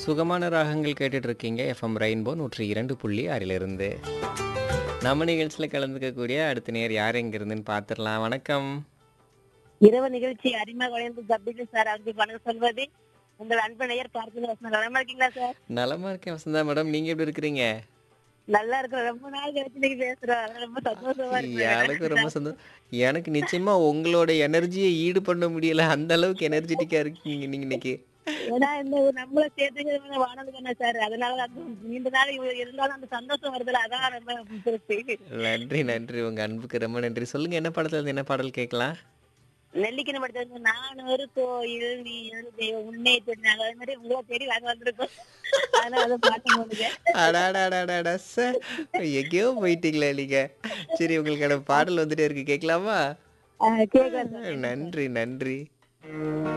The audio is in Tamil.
சுகமான ராகங்கள் கேட்டுட்டு இருக்கீங்க எஃப்எம் ரெயின்போ நூற்றி இரண்டு புள்ளி ஆறிலிருந்து நம்ம நிகழ்ச்சியில் கலந்துக்கக்கூடிய அடுத்த நேர் யார் எங்கிருந்துன்னு பார்த்துடலாம் வணக்கம் இரவு நிகழ்ச்சி அரிமா குழந்தை தப்பிக்கு சார் அவருக்கு வணக்கம் சொல்வது உங்கள் அன்பு நேயர் பார்த்து வசனம் நலமா இருக்கீங்களா சார் நலமா இருக்கேன் வசந்தா மேடம் நீங்க எப்படி இருக்கிறீங்க நல்லா இருக்கிறோம் ரொம்ப நாள் கழிச்சு நீங்க பேசுறோம் அதனால ரொம்ப சந்தோஷமா இருக்கு எனக்கு ரொம்ப சந்தோஷம் எனக்கு நிச்சயமா உங்களோட எனர்ஜியை ஈடு பண்ண முடியல அந்த அளவுக்கு எனர்ஜெட்டிக்கா இருக்கீங்க நீங்க இன்னைக்கு ஏன்னா இந்த ஒரு நம்மள சேர்த்துக்கிறது வானது தானே சார் அதனால அந்த நீண்ட நாள் இவ- இருந்தாலும் அந்த சந்தோஷம் வருதுல அதான் ரொம்ப பெருசு நன்றி நன்றி உங்க அன்புக்கு ரொம்ப நன்றி சொல்லுங்க என்ன படத்துல இருந்து என்ன பாடல் கேட்கலாம் நெல்லிக்கணி படுத்தது நான் ஒரு கோயில் நீ ஒரு தெய்வம் உன்னை தேடி நாங்க அதே மாதிரி உங்களை தேடி நாங்க வந்திருக்கோம் அதனால அதை பாட்டு போடுங்க அடாடாடாடாடா சார் எங்கேயோ போயிட்டீங்களா நீங்க சரி உங்களுக்கான பாடல் வந்துட்டே இருக்கு கேட்கலாமா கேட்கலாம் நன்றி நன்றி